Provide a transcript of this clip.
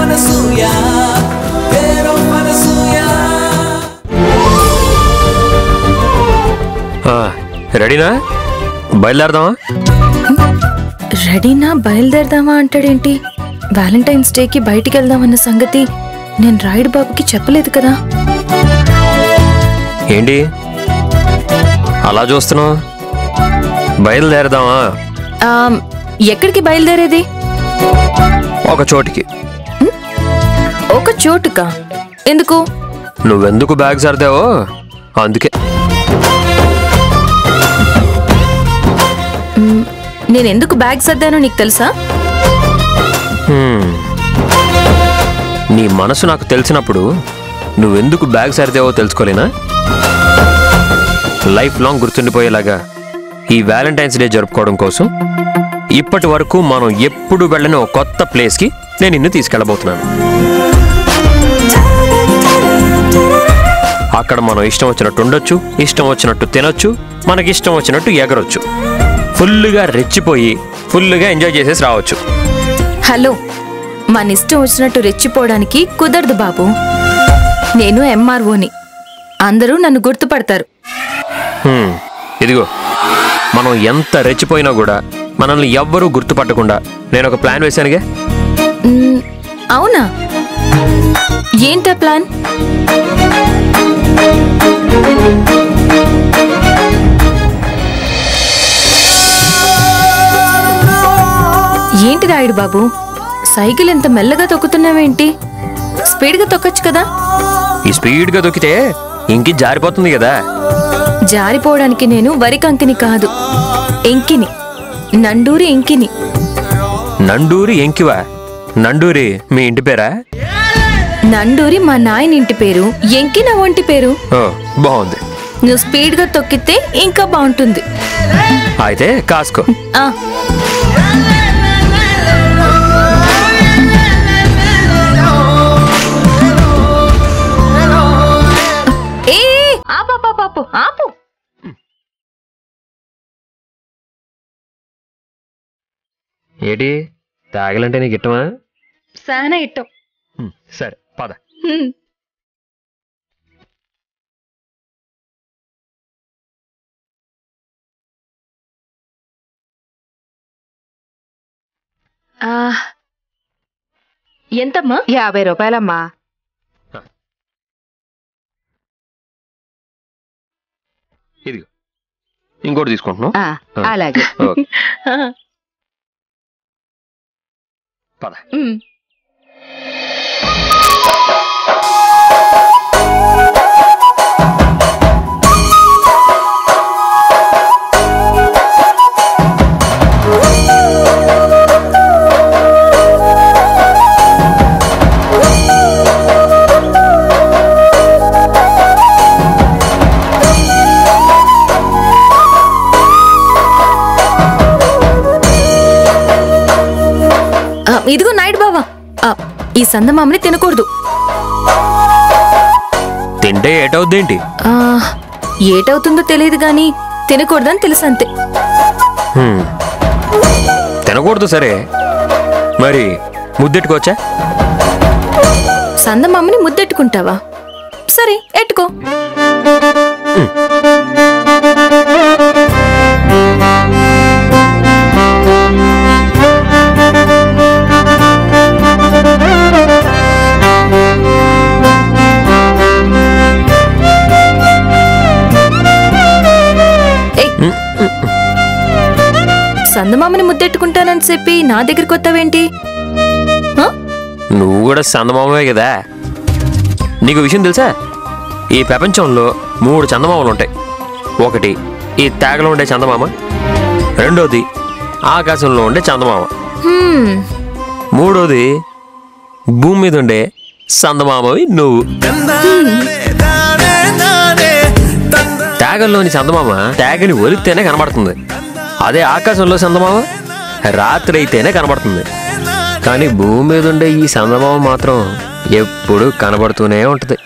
Anasuya care of Anasuya ఆ, రెడీనా బయలుదేరదామా రెడీనా బయలుదేరదామా అంటాడేంటి వ్యాలంటైన్స్ డేకి బయటికి వెళ్దామన్న సంగతి నేను రాయుడు బాబుకి చెప్పలేదు కదా ఏంటి అలా చూస్తున్నావు బయలుదేరదామా ఆ, ఎక్కడికి బయలుదేరేది ఒక చోటికి ఒక చోటుకా ఎందుకు నువ్వెందుకు బ్యాగ్ సర్దావో అందుకే నేను ఎందుకు బ్యాగ్ సర్దానో నీకు తెలుసా హ్మ్. నీ మనసు నాకు తెలిసినప్పుడు నువ్వెందుకు బ్యాగ్ సర్దావో తెలుసుకోలేనా లైఫ్ లాంగ్ గుర్తుండిపోయేలాగా ఈ వ్యాలంటైన్స్ డే జరుపుకోవడం కోసం ఇప్పటి వరకు మనం ఎప్పుడు వెళ్ళని ఒక కొత్త ప్లేస్కి నేను నిన్ను తీసుకెళ్ళబోతున్నాను అక్కడ మనం ఇష్టం వచ్చినట్టు ఉండొచ్చు ఇష్టం వచ్చినట్టు తినొచ్చు మనకి ఇష్టం వచ్చినట్టు ఎగరొచ్చు ఫుల్గా రెచ్చిపోయి ఫుల్గా ఎంజాయ్ చేసేసి రావచ్చు హలో మన ఇష్టం వచ్చినట్టు రెచ్చిపోవడానికి కుదరదు బాబు నేను ఎంఆర్ఓని అందరూ నన్ను గుర్తుపడతారు హ్మ్, ఇదిగో మనం ఎంత రెచ్చిపోయినా కూడా మనల్ని ఎవ్వరూ గుర్తుపట్టకుండా నేను ఒక ప్లాన్ వేశానుగా మ్, అవునా ఏంటా ప్లాన్ ఏంటి రాయుడు బాబు సైకిల్ ఎంత మెల్లగా తొక్కుతున్నావేంటి స్పీడ్గా తొక్కచ్చు కదా ఈ స్పీడ్గా దొక్కితే ఇంకి జారిపోతుంది కదా జారిపోవడానికి నేను వరి కంకిని కాదు ఎంకిని నండూరి ఎంకిని నండూరి ఎంకివా నండూరి మీ ఇంటి పేరా నండూరి మా నాయన ఇంటి పేరు ఎంకి నా ఒంటి పేరు ఓ బాగుంది నువ్వు స్పీడ్గా తొక్కితే ఇంకా బాగుంటుంది అయితే కాసుకో ఆ ఏ, ఏ, ఆపు, ఆపు, ఆపు, ఆపు, ఆపు. ఏంటి తాగలంటే నీకు ఇట్టమా శానా ఇట్టం హ్మ్, సరే పద హ్మ్. ఆ, ఎంతమ్మా యాభై రూపాయలమ్మా ఇదిగో ఇంకోటి తీసుకుంటున్నావు ఆ, అలాగే ఓకే ఆ, పద ఉమ్. ఆ, ఇదిగో నాయుడు బావా ఆ, ఈ సందమామని తినకూడదు తింటే ఏటవుద్దేంటి ఆ, ఏటవుతుందో తెలియదు గాని తినకూడదని తెలుసు అంతే హ్మ్. తినకూడదు సరే మరి ముద్దెట్టుకోవచ్చా సందమామని ముద్దెట్టుకుంటావా సరే ఎట్టుకో ఏయ్. సందమామని ముద్దెట్టుకుంటానని చెప్పి నా దగ్గరికి వస్తావేంటి ఆ? నువ్వు కూడా చందమామవే కదా నీకు విషయం తెలుసా ఈ ప్రపంచంలో మూడు చందమామలు ఉంటాయి ఒకటి ఈ తేగలో ఉండే చందమామ రెండోది ఆకాశంలో ఉండే చందమామ హ్మ్. మూడోది భూమి మీద ఉండే చందమామవి నువ్వు తేగల్లోని చందమామ తేగని ఒలిస్తేనే కనబడుతుంది అదే ఆకాశంలో చందమామ రాత్రి అయితేనే కనబడుతుంది కానీ భూమి మీద ఉండే ఈ చందమామ మాత్రం ఎప్పుడు కనబడుతూనే ఉంటుంది